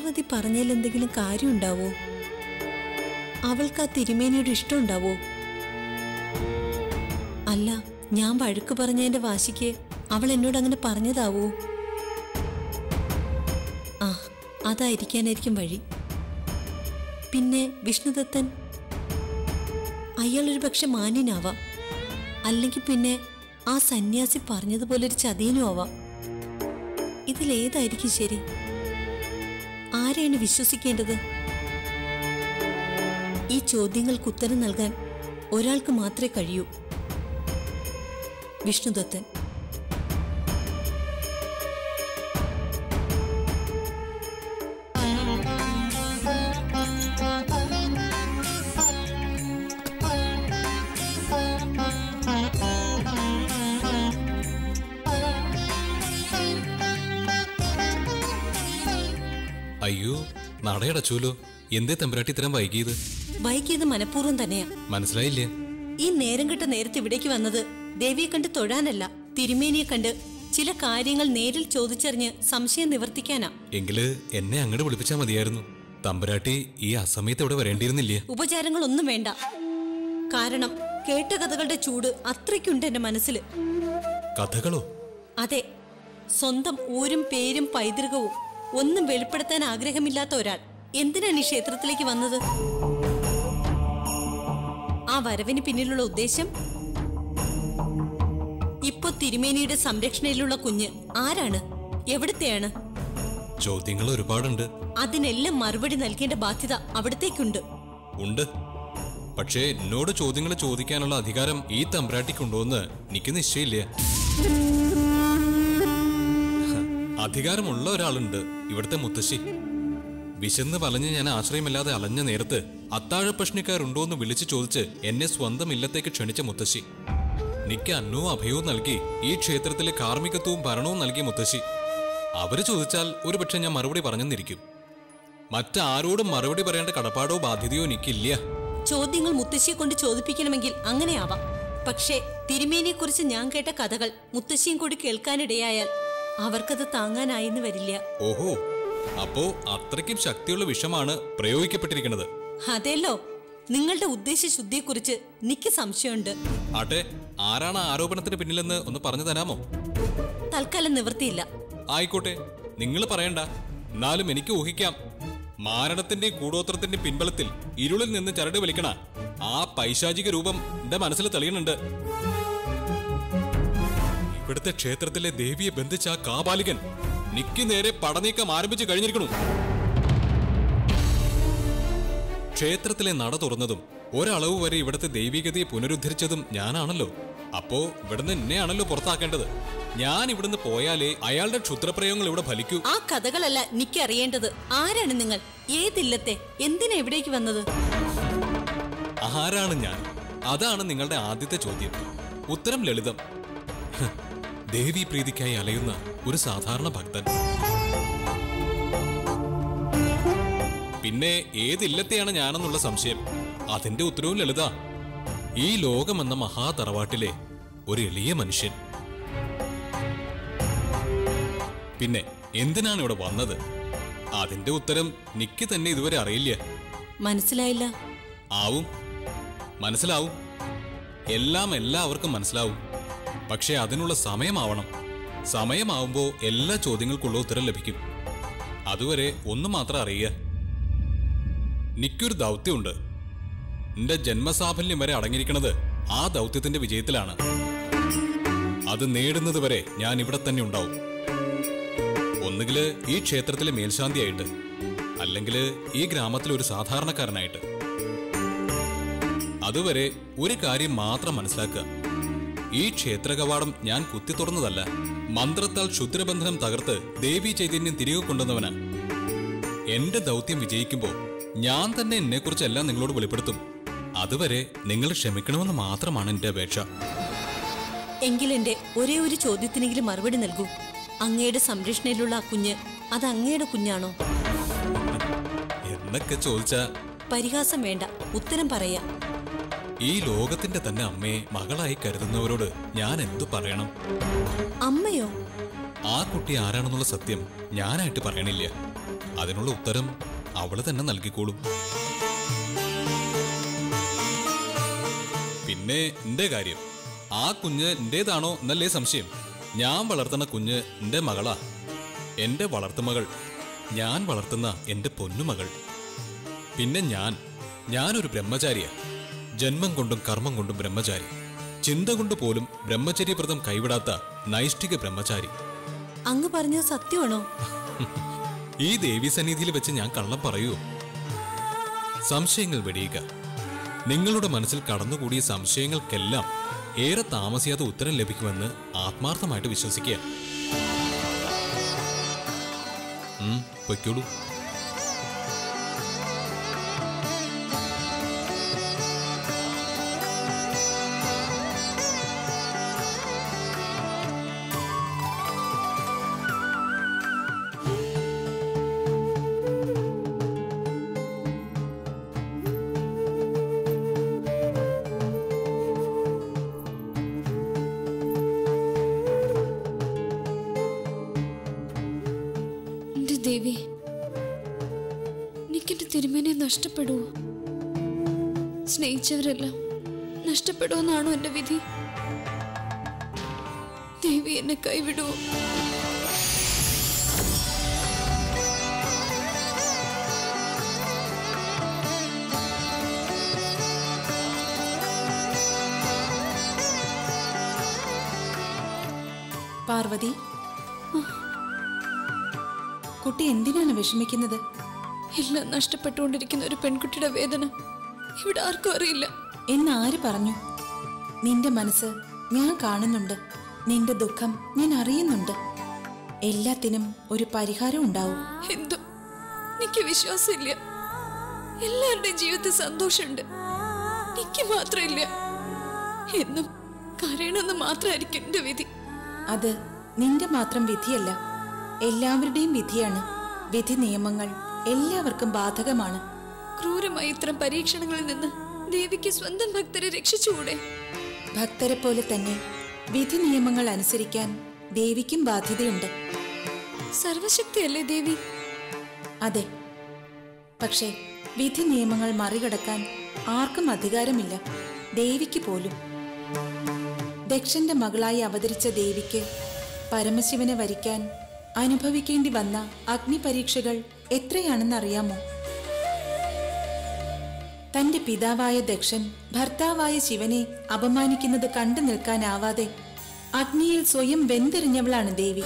രേവതി പറഞ്ഞതിൽ എന്തെങ്കിലും കാര്യമുണ്ടാവോ അവൾക്ക് ആ തിരുമേനിയുടെ ഇഷ്ടമുണ്ടാവോ അല്ല ഞാൻ വഴക്ക് പറഞ്ഞതിന്റെ വാശിക്ക് അവൾ എന്നോട് അങ്ങനെ പറഞ്ഞതാവോ ആ അതായിരിക്കാനായിരിക്കും വഴി പിന്നെ വിഷ്ണുദത്തൻ അയാൾ ഒരു പക്ഷെ മാന്യനാവാം അല്ലെങ്കിൽ പിന്നെ ആ സന്യാസി പറഞ്ഞതുപോലെ ഒരു ചതിയനും ആവാം ഇതിലേതായിരിക്കും ശരി ആരെയാണ് വിശ്വസിക്കേണ്ടത് ഈ ചോദ്യങ്ങൾക്ക് ഉത്തരം നൽകാൻ ഒരാൾക്ക് മാത്രമേ കഴിയൂ വിഷ്ണുദത്തൻ അയ്യോ നടയടച്ചൂലോ എന്തേ തമ്പുരാട്ടി ഇത്തരം വൈകിയത് വൈകിയത് മനഃപൂർവ്വം തന്നെയാ മനസ്സിലായില്ലേ ഈ നേരം കെട്ട നേരത്തെ ഇവിടേക്ക് വന്നത് ദേവിയെ കണ്ട് തൊഴാനല്ല തിരുമേനിയെ കണ്ട് ചില കാര്യങ്ങൾ നേരിൽ ചോദിച്ചറിഞ്ഞ് സംശയം നിവർത്തിക്കാനാ എങ്കില് എന്നെ അങ്ങോട്ട് വിളിപ്പിച്ചാ മതിയായിരുന്നു തമ്പുരാട്ടി ഈ അസമയത്ത് ഇവിടെ വരേണ്ടിയിരുന്നില്ലേ ഉപചാരങ്ങളൊന്നും വേണ്ട കാരണം കേട്ട കഥകളുടെ ചൂട് അത്രയ്ക്കുണ്ട് എന്റെ മനസ്സിൽ കഥകളോ അതെ സ്വന്തം ഊരും പേരും പൈതൃകവും ഒന്നും വെളിപ്പെടുത്താൻ ആഗ്രഹമില്ലാത്ത ഒരാൾ എന്തിനാണ് ഈ ക്ഷേത്രത്തിലേക്ക് വന്നത് ആ വരവിന് പിന്നിലുള്ള ഉദ്ദേശം ഇപ്പൊ തിരുമേനിയുടെ സംരക്ഷണയിലുള്ള കുഞ്ഞ് ആരാണ് എവിടത്തെയാണ് ചോദ്യങ്ങൾ ഒരുപാടുണ്ട് അതിനെല്ലാം മറുപടി നൽകേണ്ട ബാധ്യത അവിടത്തേക്കുണ്ട് ഉണ്ട് പക്ഷേ എന്നോട് ചോദ്യങ്ങൾ ചോദിക്കാനുള്ള അധികാരം ഈ തമ്പുരാട്ടിക്കുണ്ടോന്ന് എനിക്ക് നിശ്ചയില്ല അധികാരമുള്ള ഒരാളുണ്ട് ഇവിടുത്തെ മുത്തശ്ശി വിശന്ന് വലഞ്ഞ് ഞാൻ ആശ്രയമില്ലാതെ അലഞ്ഞ നേരത്ത് അത്താഴപ്പഷ്ണിക്കാരുണ്ടോന്ന് വിളിച്ചു ചോദിച്ച് എന്നെ സ്വന്തം ഇല്ലത്തേക്ക് ക്ഷണിച്ച മുത്തശ്ശി നിക്ക് അന്നവും അഭയവും നൽകി ഈ ക്ഷേത്രത്തിലെ കാർമ്മികത്വവും ഭരണവും നൽകിയ മുത്തശ്ശി അവര് ചോദിച്ചാൽ ഒരുപക്ഷെ ഞാൻ മറുപടി പറഞ്ഞെന്നിരിക്കും മറ്റാരോടും മറുപടി പറയേണ്ട കടപ്പാടോ ബാധ്യതയോ എനിക്കില്ല ചോദ്യങ്ങൾ മുത്തശ്ശിയെ കൊണ്ട് ചോദിപ്പിക്കണമെങ്കിൽ അങ്ങനെയാവാം പക്ഷേ തിരുമേനിയെ കുറിച്ച് ഞാൻ കേട്ട കഥകൾ മുത്തശ്ശിയും കൂടി കേൾക്കാനിടയായാൽ അവർക്കത് താങ്ങാനായെന്ന് വരില്ല ഓഹോ അപ്പോ അത്രയ്ക്കും ശക്തിയുള്ള വിഷമാണ് പ്രയോഗിക്കപ്പെട്ടിരിക്കുന്നത് അതെല്ലോ നിങ്ങളുടെ ഉദ്ദേശശുദ്ധിയെക്കുറിച്ച് എനിക്ക് സംശയമുണ്ട് ആട്ടെ ആരാണ് ആ ആരോപണത്തിന് പിന്നിലെന്ന് ഒന്ന് പറഞ്ഞു തരാമോ തൽക്കാലം നിവൃത്തിയില്ല ആയിക്കോട്ടെ നിങ്ങൾ പറയണ്ട എന്നാലും എനിക്ക് ഊഹിക്കാം മാരണത്തിന്റെയും കൂടോത്രത്തിന്റെയും പിൻബലത്തിൽ ഇരുളിൽ നിന്ന് ചരട് വലിക്കണ ആ പൈശാചിക രൂപം എന്റെ മനസ്സിൽ തെളിയുന്നുണ്ട് ഇവിടുത്തെ ക്ഷേത്രത്തിലെ ദേവിയെ ബന്ധിച്ച ആ കാപാലികൻ നിക്ക് നേരെ പടനീക്കം ആരംഭിച്ചു കഴിഞ്ഞിരിക്കണു ക്ഷേത്രത്തിലെ നട തുറന്നതും ഒരളവ് വരെ ഇവിടുത്തെ ദൈവികതയെ പുനരുദ്ധരിച്ചതും ഞാനാണല്ലോ അപ്പോ ഇവിടുന്ന് എന്നെയാണല്ലോ പുറത്താക്കേണ്ടത് ഞാൻ ഇവിടുന്ന് പോയാലേ അയാളുടെ ക്ഷുദ്രപ്രയോഗങ്ങൾ ഇവിടെ ഫലിക്കൂ ആ കഥകളല്ല എനിക്ക് അറിയേണ്ടത് ആരാണ് നിങ്ങൾ ഏതില്ലത്തെ എന്തിനാ ഇവിടേക്ക് വന്നത് ആരാണ് ഞാൻ അതാണ് നിങ്ങളുടെ ആദ്യത്തെ ചോദ്യം ഉത്തരം ലളിതം ഹ്, ദേവീ പ്രീതിക്കായി അലയുന്ന ഒരു സാധാരണ ഭക്തൻ പിന്നെ ഏതില്ലത്തെയാണ് ഞാനെന്നുള്ള സംശയം അതിന്റെ ഉത്തരവും ലളിത ഈ ലോകമെന്ന മഹാതറവാട്ടിലെ ഒരു എളിയ മനുഷ്യൻ പിന്നെ എന്തിനാണ് ഇവിടെ വന്നത് അതിന്റെ ഉത്തരം നിക്ക് തന്നെ ഇതുവരെ അറിയില്ല മനസ്സിലായില്ല ആവും മനസ്സിലാവും എല്ലാം എല്ലാവർക്കും മനസ്സിലാവും പക്ഷെ അതിനുള്ള സമയമാവണം സമയമാവുമ്പോ എല്ലാ ചോദ്യങ്ങൾക്കുള്ള ഉത്തരം ലഭിക്കും അതുവരെ ഒന്ന് മാത്രം അറിയുക നിക്കൊരു ദൗത്യമുണ്ട് എന്റെ ജന്മസാഫല്യം വരെ അടങ്ങിയിരിക്കുന്നത് ആ ദൗത്യത്തിന്റെ വിജയത്തിലാണ് അത് നേടുന്നത് വരെ ഞാൻ ഇവിടെ തന്നെ ഉണ്ടാവും ഒന്നുകില് ഈ ക്ഷേത്രത്തിലെ മേൽശാന്തിയായിട്ട് അല്ലെങ്കിൽ ഈ ഗ്രാമത്തിലെ ഒരു സാധാരണക്കാരനായിട്ട് അതുവരെ ഒരു കാര്യം മാത്രം മനസ്സിലാക്കുക ഈ ക്ഷേത്ര കവാടം ഞാൻ കുത്തി തുറന്നതല്ല മന്ത്രത്താൽ ക്ഷുദ്രബന്ധനം തകർത്ത് ദേവീ ചൈതന്യം തിരികെ കൊണ്ടുവന്നവനാ എന്റെ ദൗത്യം വിജയിക്കുമ്പോൾ ഞാൻ തന്നെ എന്നെക്കുറിച്ചെല്ലാം നിങ്ങളോട് വെളിപ്പെടുത്തും അതുവരെ നിങ്ങൾ ക്ഷമിക്കണമെന്ന് മാത്രമാണ് എന്റെ അപേക്ഷ എങ്കിലെന്റെ ഒരേ ഒരു ചോദ്യത്തിനെങ്കിലും മറുപടി നൽകൂ അങ്ങയുടെ സംരക്ഷണയിലുള്ള ആ കുഞ്ഞ് അത് അങ്ങയുടെ കുഞ്ഞാണോ എന്നൊക്കെ ചോദിച്ചാ പരിഹാസം വേണ്ട ഉത്തരം പറയാ ഈ ലോകത്തിന്റെ തന്നെ അമ്മയെ മകളായി കരുതുന്നവരോട് ഞാൻ എന്തു പറയണം അമ്മയോ ആ കുട്ടി ആരാണെന്നുള്ള സത്യം ഞാനായിട്ട് പറയണില്ല അതിനുള്ള ഉത്തരം അവള് തന്നെ നൽകിക്കോളും പിന്നെ എന്റെ കാര്യം ആ കുഞ്ഞ് എന്റേതാണോ എന്നല്ലേ സംശയം ഞാൻ വളർത്തുന്ന കുഞ്ഞ് എന്റെ മകളാ എന്റെ വളർത്തുമകൾ ഞാൻ വളർത്തുന്ന എന്റെ പൊന്നുമകൾ പിന്നെ ഞാൻ ഞാനൊരു ബ്രഹ്മചാരിയാ ജന്മം കൊണ്ടും കർമ്മം കൊണ്ടും ബ്രഹ്മചാരി ചിന്ത കൊണ്ട് പോലും ബ്രഹ്മചര്യവ്രതം കൈവിടാത്ത നൈഷ്ഠിക ബ്രഹ്മചാരി അങ്ങ് പറഞ്ഞത് സത്യമാണോ ഈ ദേവി സന്നിധിയിൽ വെച്ച് ഞാൻ കള്ളം പറയൂ സംശയങ്ങൾ വെടിയുക നിങ്ങളുടെ മനസ്സിൽ കടന്നുകൂടിയ സംശയങ്ങൾക്കെല്ലാം ഏറെ താമസിയാതെ ഉത്തരം ലഭിക്കുമെന്ന് ആത്മാർത്ഥമായിട്ട് വിശ്വസിക്കുക ഉം, പൊയ്ക്കോളൂ എന്റെ ദേവി എനിക്കെന്റെ തിരുമേനെ നഷ്ടപ്പെടുവോ സ്നേഹിച്ചവരെല്ലാം നഷ്ടപ്പെടുമെന്നാണോ എന്റെ വിധി ദേവി എന്നെ കൈവിടുവോ പാർവതി കുട്ടി എന്തിനാണ് വിഷമിക്കുന്നത് എല്ലാം നഷ്ടപ്പെട്ടുകൊണ്ടിരിക്കുന്ന ഒരു പെൺകുട്ടിയുടെ വേദന ഇവിടെ ആർക്കും അറിയില്ല എന്ന് ആര് പറഞ്ഞു നിന്റെ മനസ്സ് ഞാൻ കാണുന്നുണ്ട് നിന്റെ ദുഃഖം ഞാൻ അറിയുന്നുണ്ട് എല്ലാത്തിനും ഒരു പരിഹാരം ഉണ്ടാവും എന്തോ എനിക്ക് വിശ്വാസമില്ല എല്ലാവരുടെയും ജീവിതത്തിൽ സന്തോഷമുണ്ട് എനിക്ക് മാത്രമില്ല എന്നും കരയണമെന്ന് മാത്രമായിരിക്കും എന്റെ വിധി അത് നിന്റെ മാത്രം വിധിയല്ല എല്ലാവരുടെയും വിധിയാണ് വിധി നിയമങ്ങൾ എല്ലാവർക്കും ബാധകമാണ് ക്രൂരമായ ഇത്തരം പരീക്ഷണങ്ങളിൽ നിന്ന് ദേവിക്ക് സ്വന്തം ഭക്തരെ രക്ഷിച്ചുകൂടെ ഭക്തരെ പോലെ തന്നെ വിധി നിയമങ്ങൾ അനുസരിക്കാൻ ദേവിക്കും ബാധ്യതയുണ്ട് സർവശക്തിയല്ലേ ദേവി അതെ പക്ഷേ വിധി നിയമങ്ങൾ മറികടക്കാൻ ആർക്കും അധികാരമില്ല ദേവിക്ക് പോലും ദക്ഷന്റെ മകളായി അവതരിച്ച ദേവിക്ക് പരമശിവനെ വരിക്കാൻ അനുഭവിക്കേണ്ടി വന്ന അഗ്നിപരീക്ഷകൾ എത്രയാണെന്നറിയാമോ തന്റെ പിതാവായ ദക്ഷൻ ഭർത്താവായ ശിവനെ അപമാനിക്കുന്നത് കണ്ടു നിൽക്കാനാവാതെ അഗ്നിയിൽ സ്വയം വെന്തെറിഞ്ഞവളാണ് ദേവി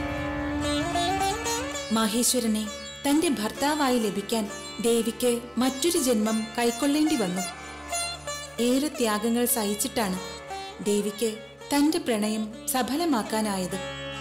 മഹേശ്വരനെ തന്റെ ഭർത്താവായി ലഭിക്കാൻ ദേവിക്ക് മറ്റൊരു ജന്മം കൈക്കൊള്ളേണ്ടി വന്നു ഏറെ ത്യാഗങ്ങൾ സഹിച്ചിട്ടാണ് ദേവിക്ക് തന്റെ പ്രണയം സഫലമാക്കാനായത്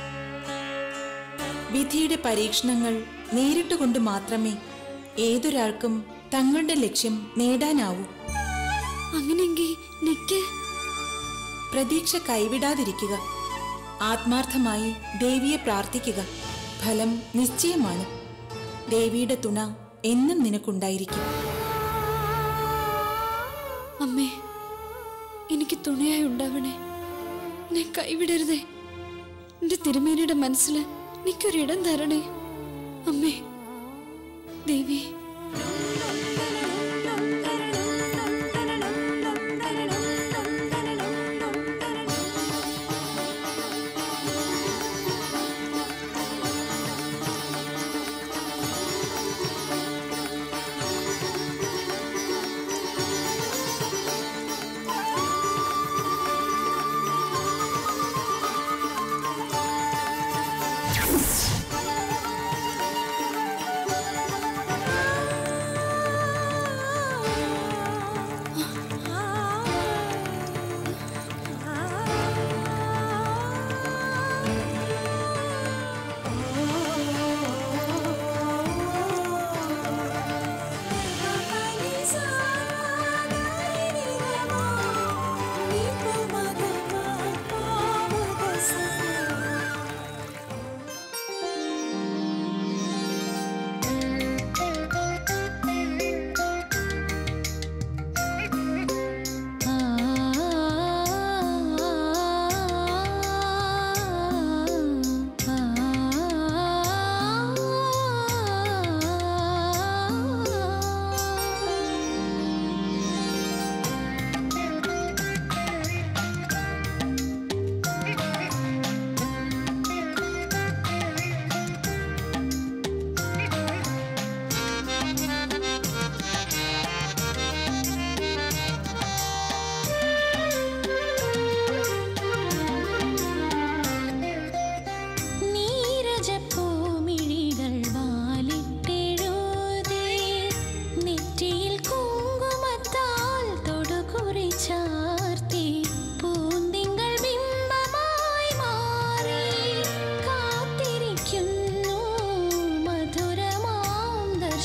വിധിയുടെ പരീക്ഷണങ്ങൾ നേരിട്ടുകൊണ്ട് മാത്രമേ ഏതൊരാൾക്കും തങ്ങളുടെ ലക്ഷ്യം നേടാനാവൂ അങ്ങനെയെങ്കിൽ നിക്ക് പ്രതീക്ഷ കൈവിടാതിരിക്കുക ആത്മാർത്ഥമായി ദേവിയെ പ്രാർത്ഥിക്കുക ഫലം നിശ്ചയമാണ് ദേവിയുടെ തുണ എന്നും നിനക്കുണ്ടായിരിക്കും അമ്മേ എനിക്ക് തുണയായി ഉണ്ടാവണേ എന്നെ കൈവിടരുതേ എന്റെ തിരുമേനിയുടെ മനസ്സിൽ എനിക്കൊരിടം തരണേ അമ്മേ ദേവി ആ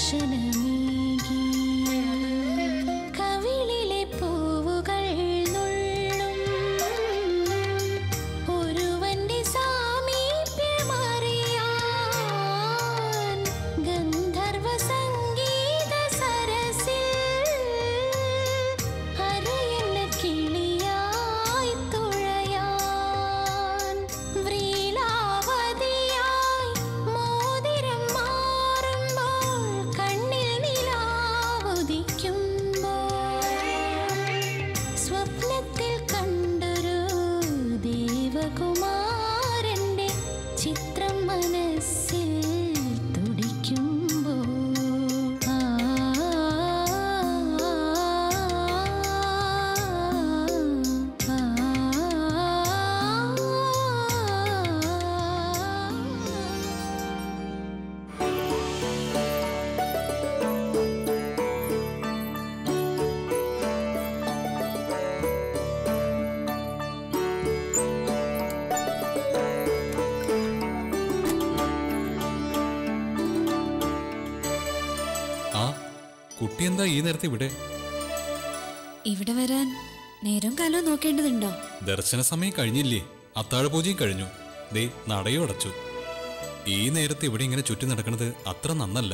ദർശനമേകി കവിളിലെ പൂവുകൾ നുള്ളും ഒരുവന്റെ സാമീപ്യമറിയാൻ ഗന്ധർവ സംഗീത സരസിൽ അരയന്ന കിളിയായി തുഴയാൻ വ്രീലാവതിയായി മോതിരം മാറുമ്പോൾ കണ്ണിൽ നിലാവുദിക്കുമ്പോൾ സ്വപ്നത്തിൽ കണ്ടൊരു ദേവകുമാരന്റെ ചിത്രം മനസ്സിൽ തുടിക്കുമ്പോൾ ആ ആ കുട്ടി എന്താ ഈ നേരത്തെ ഇവിടെ ഇവിടെ വരാൻ നേരം കാലവും നോക്കേണ്ടതുണ്ടോ ദർശന സമയം കഴിഞ്ഞില്ലേ അത്താഴ പൂജയും കഴിഞ്ഞു ദേ നടയും അടച്ചു ഈ നേരത്തെ ഇവിടെ ഇങ്ങനെ ചുറ്റി നടക്കുന്നത് അത്ര നന്നല്ല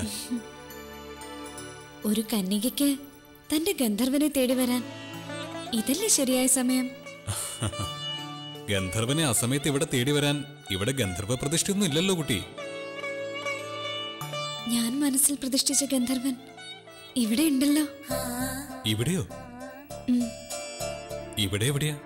ഒരു കന്യകയ്ക്ക് തന്റെ ഗന്ധർവനെ തേടി വരാൻ ഇതല്ലേ ശരിയായ സമയം ഗന്ധർവനെ ആ സമയത്ത് ഇവിടെ തേടി വരാൻ ഇവിടെ ഗന്ധർവ പ്രതിഷ്ഠയൊന്നും ഇല്ലല്ലോ കുട്ടി ഞാൻ മനസ്സിൽ പ്രതിഷ്ഠിച്ച ഗന്ധർവൻ ഇവിടെ ഉണ്ടല്ലോ ഇവിടെയോ ഇവിടെ എവിടെയാ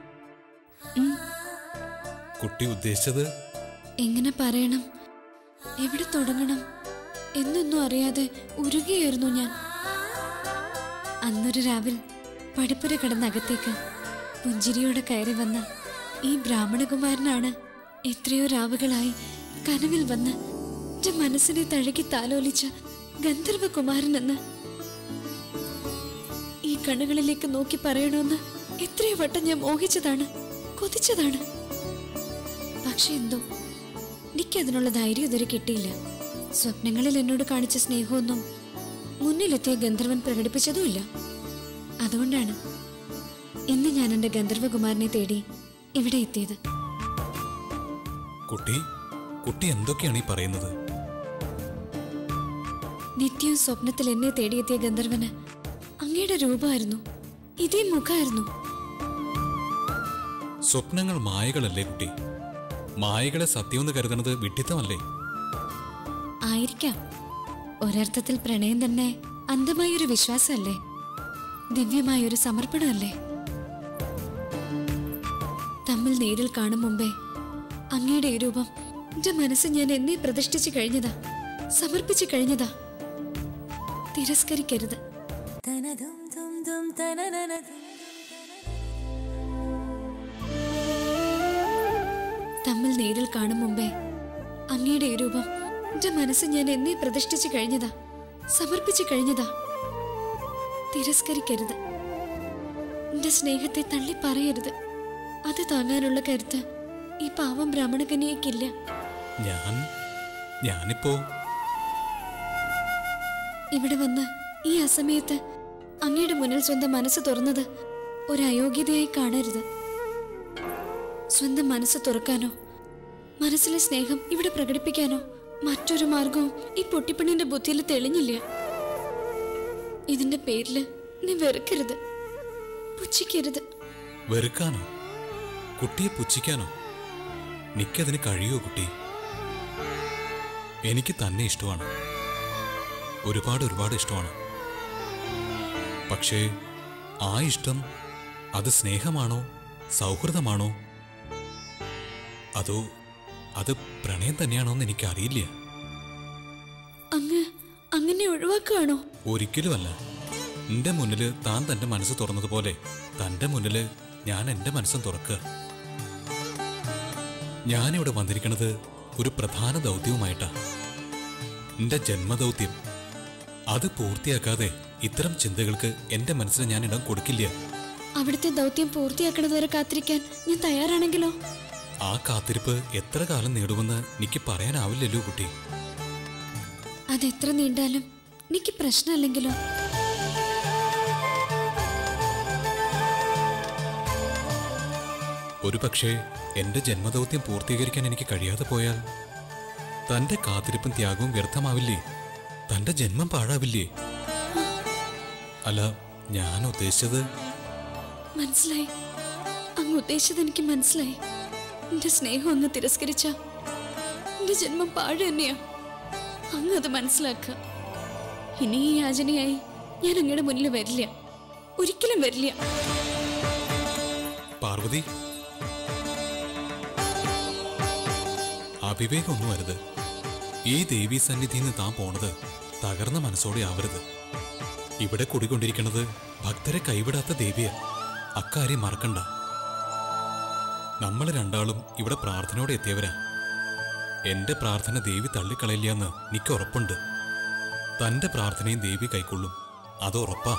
കുട്ടി ഉദ്ദേശിച്ചത് എങ്ങനെ പറയണം എവിടെ തുടങ്ങണം എന്നൊന്നും അറിയാതെ ഉരുകയായിരുന്നു ഞാൻ അന്നൊരു രാവിൽ പടിപ്പുര കടന്നകത്തേക്ക് പുഞ്ചിരിയോടെ കയറി വന്ന ഈ ബ്രാഹ്മണകുമാരനാണ് എത്രയോ രാവുകളായി കനവിൽ വന്ന് എന്റെ മനസ്സിനെ തഴുകി താലോലിച്ച ഗന്ധർവകുമാരനെന്ന് ഈ കണ്ണുകളിലേക്ക് നോക്കി പറയണമെന്ന് എത്രയോ വട്ടം ഞാൻ മോഹിച്ചതാണ് കൊതിച്ചതാണ് പക്ഷെ എന്തോ എനിക്കതിനുള്ള ധൈര്യം ഇതുവരെ കിട്ടിയില്ല സ്വപ്നങ്ങളിൽ എന്നോട് കാണിച്ച സ്നേഹമൊന്നും മുന്നിലെത്തിയ ഗന്ധർവൻ പ്രകടിപ്പിച്ചതുമില്ല അതുകൊണ്ടാണ് ഇന്ന് ഞാൻ എൻ്റെ ഗന്ധർവകുമാരനെ തേടി ഇവിടെ എത്തിയത് കുട്ടി കുട്ടി എന്തൊക്കെയാണ് ഈ പറയുന്നത് നിത്യവും സ്വപ്നത്തിൽ എന്നെ തേടിയെത്തിയ ഗന്ധർവന് അങ്ങയുടെ രൂപമായിരുന്നു ഇതേ മുഖമായിരുന്നു സ്വപ്നങ്ങൾ മായകളല്ലേ കുട്ടി മായകളെ സത്യമെന്ന് കരുതുന്നത് വിഡ്ഢിത്തമല്ലേ ആയിരിക്കാം ഒരർത്ഥത്തിൽ പ്രണയം തന്നെ അന്ധമായൊരു വിശ്വാസമല്ലേ ദിവ്യമായൊരു സമർപ്പണമല്ലേ തമ്മിൽ നേരിൽ കാണും മുമ്പേ അങ്ങയുടെ ഈ രൂപം എന്റെ മനസ്സ് ഞാൻ എന്നേ പ്രതിഷ്ഠിച്ചു കഴിഞ്ഞതാ സമർപ്പിച്ചു കഴിഞ്ഞതാ തിരസ്കരിക്കരുത് തമ്മിൽ നേരിൽ കാണും മുമ്പേ അങ്ങയുടെ ഈ രൂപം എന്റെ മനസ്സ് ഞാൻ എന്നേ പ്രതിഷ്ഠിച്ചു കഴിഞ്ഞതാ സമർപ്പിച്ചു കഴിഞ്ഞതാ തിരസ്കരിക്കരുത് എന്റെ സ്നേഹത്തെ തള്ളി പറയരുത് അത് താങ്ങാനുള്ള കരുത്ത് ഈ പാവം ബ്രാഹ്മണകന്യയ്ക്കില്ല ഞാൻ ഞാനിപ്പോ ഇവിടെ വന്ന് ഈ അസമയത്ത് അങ്ങയുടെ മുന്നിൽ സ്വന്തം മനസ്സ് തുറന്നത് ഒരു അയോഗ്യതയായി കാണരുത് സ്വന്തം മനസ്സ് തുറക്കാനോ മനസ്സിലെ സ്നേഹം ഇവിടെ പ്രകടിപ്പിക്കാനോ മറ്റൊരു മാർഗവും ഈ പൊട്ടിപ്പെണ്ണിന്റെ ബുദ്ധിയിൽ തെളിഞ്ഞില്ല ഇതിന്റെ പേരില് നീ വെറുക്കരുത് പുച്ഛിക്കരുത് വെറുക്കാനോ കുട്ടിയെ പുച്ഛിക്കാനോ നിക്കതിന് കഴിയോ കുട്ടി എനിക്ക് തന്നെ ഇഷ്ടമാണ് ഒരുപാട് ഒരുപാട് ഇഷ്ടമാണ് പക്ഷേ ആ ഇഷ്ടം അത് സ്നേഹമാണോ സൗഹൃദമാണോ അതോ അത് പ്രണയം തന്നെയാണോ എന്ന് എനിക്കറിയില്ല അങ്ങ് അങ്ങനെ ഒഴിവാക്കുകയാണോ ഒരിക്കലുമല്ല എന്റെ മുന്നില് താൻ തന്റെ മനസ്സ് തുറന്നതുപോലെ തന്റെ മുന്നില് ഞാൻ എന്റെ മനസ്സും തുറക്കുക ഞാനിവിടെ വന്നിരിക്കുന്നത് ഒരു പ്രധാന ദൗത്യവുമായിട്ടാ എന്റെ ജന്മദൗത്യം അത് പൂർത്തിയാക്കാതെ ഇത്തരം ചിന്തകൾക്ക് എന്റെ മനസ്സിന് ഞാൻ ഇടം കൊടുക്കില്ല അവിടുത്തെ ദൗത്യം പൂർത്തിയാക്കണത് വരെ കാത്തിരിക്കാൻ ഞാൻ തയ്യാറാണെങ്കിലോ ആ കാത്തിരിപ്പ് എത്ര കാലം നീടുമെന്ന് എനിക്ക് പറയാനാവില്ലല്ലോ കുട്ടി അതെത്ര നീണ്ടാലും എനിക്ക് പ്രശ്നമല്ലെങ്കിലോ ഒരു പക്ഷേ എന്റെ ജന്മദൗത്യം പൂർത്തീകരിക്കാൻ എനിക്ക് കഴിയാതെ പോയാൽ തന്റെ കാത്തിരിപ്പും ത്യാഗവും വ്യർത്ഥമാവില്ലേ തന്റെ ജന്മം പാഴാവില്ലേ അല്ല ഞാൻ ഉദ്ദേശിച്ചത് മനസ്സിലായി അങ്ങ് ഉദ്ദേശിച്ചത് എനിക്ക് മനസ്സിലായി എന്റെ സ്നേഹം അങ്ങ് തിരസ്കരിച്ച എന്റെ ജന്മം പാഴ് തന്നെയാ അങ്ങ് അത് മനസ്സിലാക്കുക ഇനി ഈ യാചനയായി ഞാൻ അങ്ങയുടെ മുന്നിൽ വരില്ല ഒരിക്കലും വരില്ല പാർവതി അവിവേകമൊന്നും അരുത് ഈ ദേവീ സന്നിധിയിൽ നിന്ന് താൻ പോണത് തകർന്ന മനസ്സോടെ ആവരുത് ഇവിടെ കുടികൊണ്ടിരിക്കുന്നത് ഭക്തരെ കൈവിടാത്ത ദേവിയ അക്കാര്യം മറക്കണ്ട നമ്മൾ രണ്ടാളും ഇവിടെ പ്രാർത്ഥനയോടെ എത്തിയവരാ എന്റെ പ്രാർത്ഥന ദേവി തള്ളിക്കളയില്ല എന്ന് എനിക്ക് ഉറപ്പുണ്ട് തന്റെ പ്രാർത്ഥനയും ദേവി കൈക്കൊള്ളും അത് ഉറപ്പാ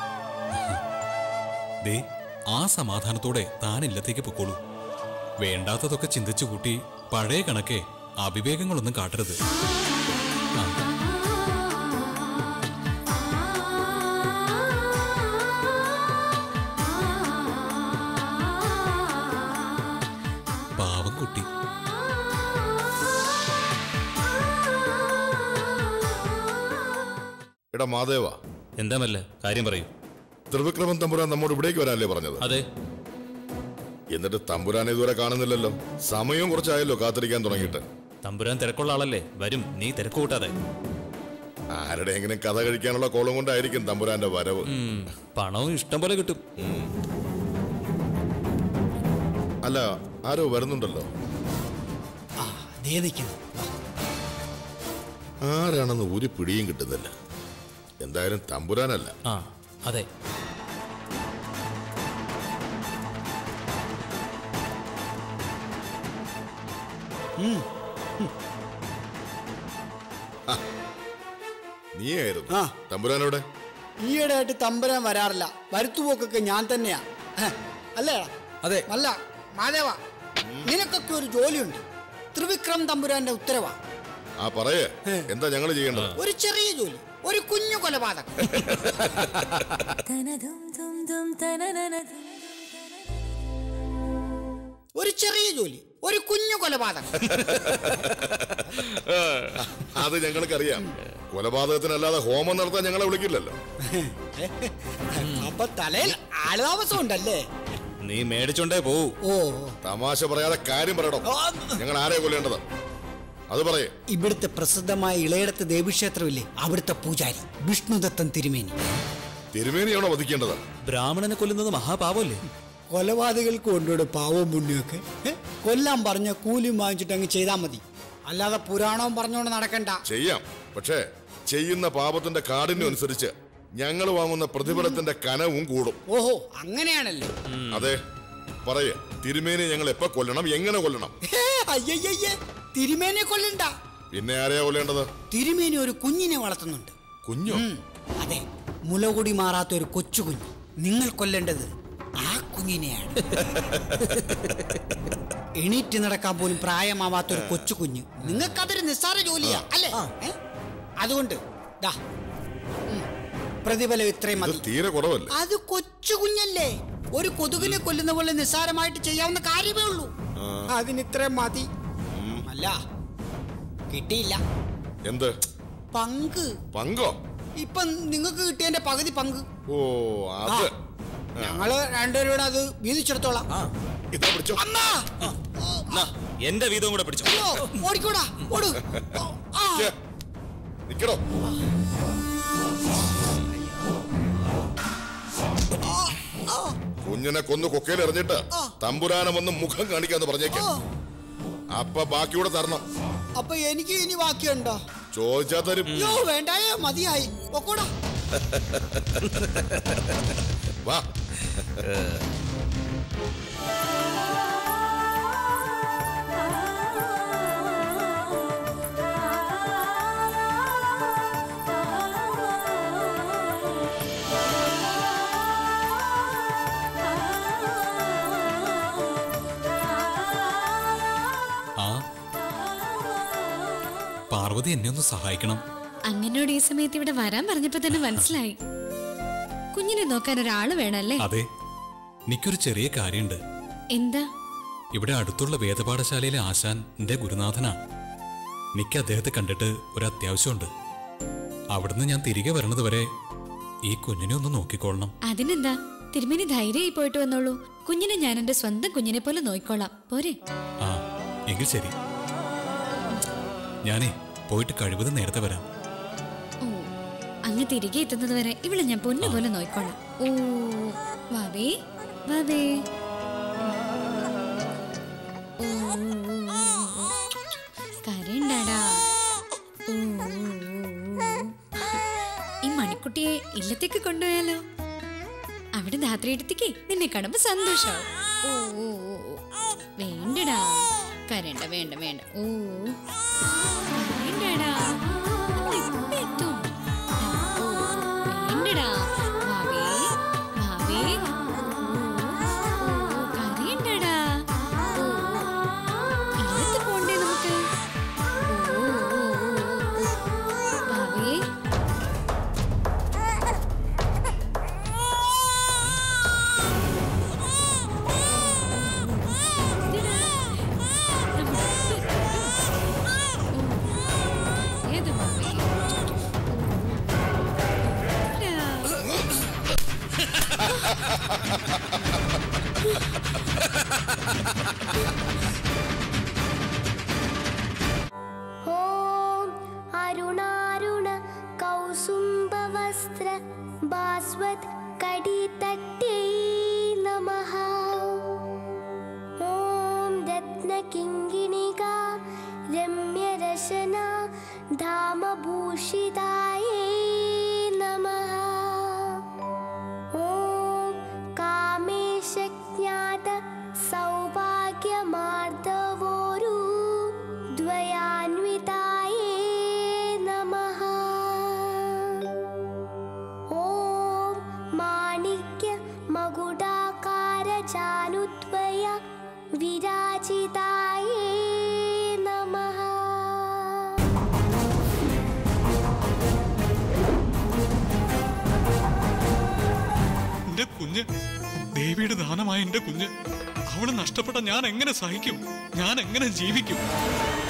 ദേ ആ സമാധാനത്തോടെ താൻ ഇല്ലത്തേക്ക് പൊക്കോളൂ വേണ്ടാത്തതൊക്കെ ചിന്തിച്ചു കൂട്ടി പഴയ കണക്കെ അവിവേകങ്ങളൊന്നും കാട്ടരുത് ആ. പാവം കുട്ടി എടാ മാധേവ എന്താ മല്ല കാര്യം പറയൂ ത്രിവിക്രമൻ തമ്പുരാൻ നമ്മോട് ഇവിടേക്ക് വരാനല്ലേ പറഞ്ഞത് അതെ എന്നിട്ട് തമ്പുരാനെ ഇതുവരെ കാണുന്നില്ലല്ലോ സമയവും കുറച്ചായല്ലോ കാത്തിരിക്കാൻ തുടങ്ങിയിട്ട് തമ്പുരാൻ തിരക്കുള്ള ആളല്ലേ വരും നീ തിരക്ക് കൂട്ടാതെ ആരുടെയെങ്കിലും കഥ കഴിക്കാനുള്ള കോളം കൊണ്ടായിരിക്കും തമ്പുരാന്റെ വരവ് പണവും ഇഷ്ടം പോലെ കിട്ടും അല്ല ആരോ വരുന്നുണ്ടല്ലോ ആ ദേ നിൽക്കുന്നു ആരാണെന്ന് ഒരു പിടിയും കിട്ടുന്നില്ല എന്തായാലും തമ്പുരാനല്ല ആ അതെ നീയായിരുന്നു ആ. തമ്പുരാനോടെ ഈയിടെയായിട്ട് തമ്പുരാൻ വരാറില്ല വരുത്തുപോക്കൊക്കെ ഞാൻ തന്നെയാ ഹെ, അല്ലേടാ അതെ. അല്ല മാധവ നിനക്കൊക്കെ ഒരു ജോലിയുണ്ട് ത്രിവിക്രം തമ്പുരാന്റെ ഉത്തരവാ ആ പറയേ എന്താ ഞങ്ങൾ ചെയ്യേണ്ടത് ഒരു ചെറിയ ജോലി ഒരു കുഞ്ഞു കൊലപാതകം ഒരു ചെറിയ ജോലി ഒരു കുഞ്ഞു കൊലപാതകം അത് ഞങ്ങൾക്കറിയാം കൊലപാതകത്തിനല്ലാതെ ഹോമം നടത്താൻ ഞങ്ങളെ വിളിക്കില്ലല്ലോ അപ്പൊ തലയിൽ ആളുതാമസം ഉണ്ടല്ലേ നീ മേടിച്ചോണ്ടേ പോവൂ ഓ തമാശ പറയാതെ കാര്യം പറയണോ ഞങ്ങൾ ആരെ കൊല്ലേണ്ടത് അത് പറയേ ഇവിടുത്തെ പ്രസിദ്ധമായ ഇളയിടത്ത് ദേവീക്ഷേത്രമില്ലേ അവിടുത്തെ പൂജാരി വിഷ്ണുദത്തൻ തിരുമേനി തിരുമേനിയാണോ വധിക്കേണ്ടത് ബ്രാഹ്മണനെ കൊല്ലുന്നത് മഹാപാപല്ലേ കൊലപാതകൾക്ക് കൊണ്ടുവിടെ പാവവും പുണ്യമൊക്കെ ഏ? കൊല്ലാൻ പറഞ്ഞ കൂലിയും വാങ്ങിച്ചിട്ട് അങ്ങ് ചെയ്താൽ മതി അല്ലാതെ പുരാണവും പറഞ്ഞുകൊണ്ട് നടക്കണ്ട ചെയ്യാം പക്ഷേ ചെയ്യുന്ന പാപത്തിന്റെ കാഠിന്യം അനുസരിച്ച് ഞങ്ങൾ വാങ്ങുന്ന പ്രതിഫലത്തിന്റെ കനവും കൂടും ഓഹോ അങ്ങനെയാണല്ലേ അതെ പറയേ തിരുമേനി ഞങ്ങൾ എപ്പോ കൊല്ലണം എങ്ങനെ കൊല്ലണം ഹേ, അയ്യയ്യയ്യേ തിരുമേനെ കൊല്ലണ്ട പിന്നെ ആരെയാ കൊല്ലേണ്ടത് തിരുമേനി ഒരു കുഞ്ഞിനെ വളർത്തുന്നുണ്ട് കുഞ്ഞോ ഉം, അതെ മുലകുടി മാറാത്ത ഒരു കൊച്ചു കുഞ്ഞ് നിങ്ങൾ കൊല്ലേണ്ടത് ആ കുഞ്ഞിനെയാണ് എണീറ്റ് നടക്കാൻ പോലും പ്രായമാവാത്ത ഒരു കൊച്ചു കുഞ്ഞ് നിങ്ങൾക്കതൊരു നിസ്സാര ജോലിയാ അല്ലേ ഏ? അതുകൊണ്ട് ദാ ഉം, പ്രതിഫലം ഇത്രയും ഇത് മതി തീരെ കുറവല്ലേ അത് കൊച്ചു കുഞ്ഞല്ലേ ഒരു കൊതുകിനെ കൊല്ലുന്ന പോലെ നിസ്സാരമായിട്ട് ചെയ്യാവുന്ന കാര്യമേ ഉള്ളൂ അതിന് ഇത്രയും മതി അല്ല കിട്ടിയില്ല എന്ത് പങ്ക് പങ്കോ ഇപ്പൊ നിങ്ങൾക്ക് കിട്ടിയതിന്റെ പകുതി പങ്ക് ഓ അത് ഞങ്ങള് രണ്ടുപേരും അത് വീതിച്ചെടുത്തോളാം ഇതാ പിടിച്ചോ അമ്മാ എന്റെ വീതം കൂടെ പിടിച്ചോ അയ്യോ, ഓടിക്കോടാ ഓട് ആ, ഛെ, നിക്കടോ കുഞ്ഞിനെ കൊന്നു കൊക്കയിൽ എറിഞ്ഞിട്ട് തമ്പുരാനം വന്ന് മുഖം കാണിക്കാന്ന് പറഞ്ഞേക്കാം അപ്പൊ ബാക്കിയൂടെ തരണം അപ്പൊ എനിക്ക് ഇനി ബാക്കിയുണ്ടോ ചോദിച്ചാ തരും അയ്യോ വേണ്ടായേ മതിയായി ഒക്കൂടാ വാ ആ പാർവതി എന്നെ ഒന്ന് സഹായിക്കണം അങ്ങനെ എന്നോട് ഈ സമയത്ത് ഇവിടെ വരാൻ പറഞ്ഞപ്പോ തന്നെ മനസ്സിലായി കുഞ്ഞിനെ നോക്കാൻ ഒരാള് വേണല്ലേ അതെ എനിക്കൊരു ചെറിയ കാര്യമുണ്ട് എന്താ ഇവിടെ അടുത്തുള്ള വേദപാഠശാലയിലെ ആശാൻ എന്റെ ഗുരുനാഥനാ എനിക്ക് അദ്ദേഹത്തെ കണ്ടിട്ട് ഒരു അത്യാവശ്യമുണ്ട് അവിടുന്ന് ഞാൻ തിരികെ വരണത് വരെ ഈ കുഞ്ഞിനെ ഒന്ന് നോക്കിക്കൊള്ളണം അതിനെന്താ തിരുമേനി ധൈര്യമായി പോയിട്ട് വന്നോളൂ കുഞ്ഞിനെ ഞാൻ എന്റെ സ്വന്തം കുഞ്ഞിനെ പോലെ നോയിക്കോളാം പോരെ ആ എങ്കിൽ ശരി ഞാനേ പോയിട്ട് കഴിവതും നേരത്തെ വരാം ഓ അങ്ങ് തിരികെ എത്തുന്നത് വരെ ഇവിടെ ഞാൻ പൊന്നു പോലെ നോയിക്കോളാം ഓ വാവേ വാവേ ഓ, കരയണ്ടാടാ ഓ, ഈ മണിക്കുട്ടിയെ ഇല്ലത്തേക്ക് കൊണ്ടുപോയാലോ അവിടെ ധാത്രിയെടുത്തേക്ക് നിന്നെ കാണുമ്പോ സന്തോഷാവും ഓ ഓ, ഓ, ഓ. വേണ്ടടാ കരണ്ട വേണ്ട വേണ്ട ഓ വേണ്ടടാ നമ്മൾ ഇപ്പൊ എത്തും. ഓ, വേണ്ടടാ വാവേ വാവേ ഓ, കരയണ്ടടാ ഓ, ഇല്ലത്ത് പോണ്ടേ നമുക്ക് ഓ, ഓ, ഓ, ഓ. വാവേ ഏത് വാവേ ॐ अरुणारुण कौसुम्बवस्त्र बास्वत् कडितट्यै नमः ॐ रत्नकिङ्गिणिका रम्यरशना धामभूषितायै नमः ॐ कामेशज्ञात सौभाग्यमार्दवोरु द्वयान्विताये नमः ॐ माणिक्य मकुडाकारजानुद्वय विराजिताये नमः എന്റെ കുഞ്ഞ് ദേവിയുടെ ദാനമായ എന്റെ കുഞ്ഞ് അവള് നഷ്ടപ്പെട്ട ഞാൻ എങ്ങനെ സഹിക്കും ഞാൻ എങ്ങനെ ജീവിക്കും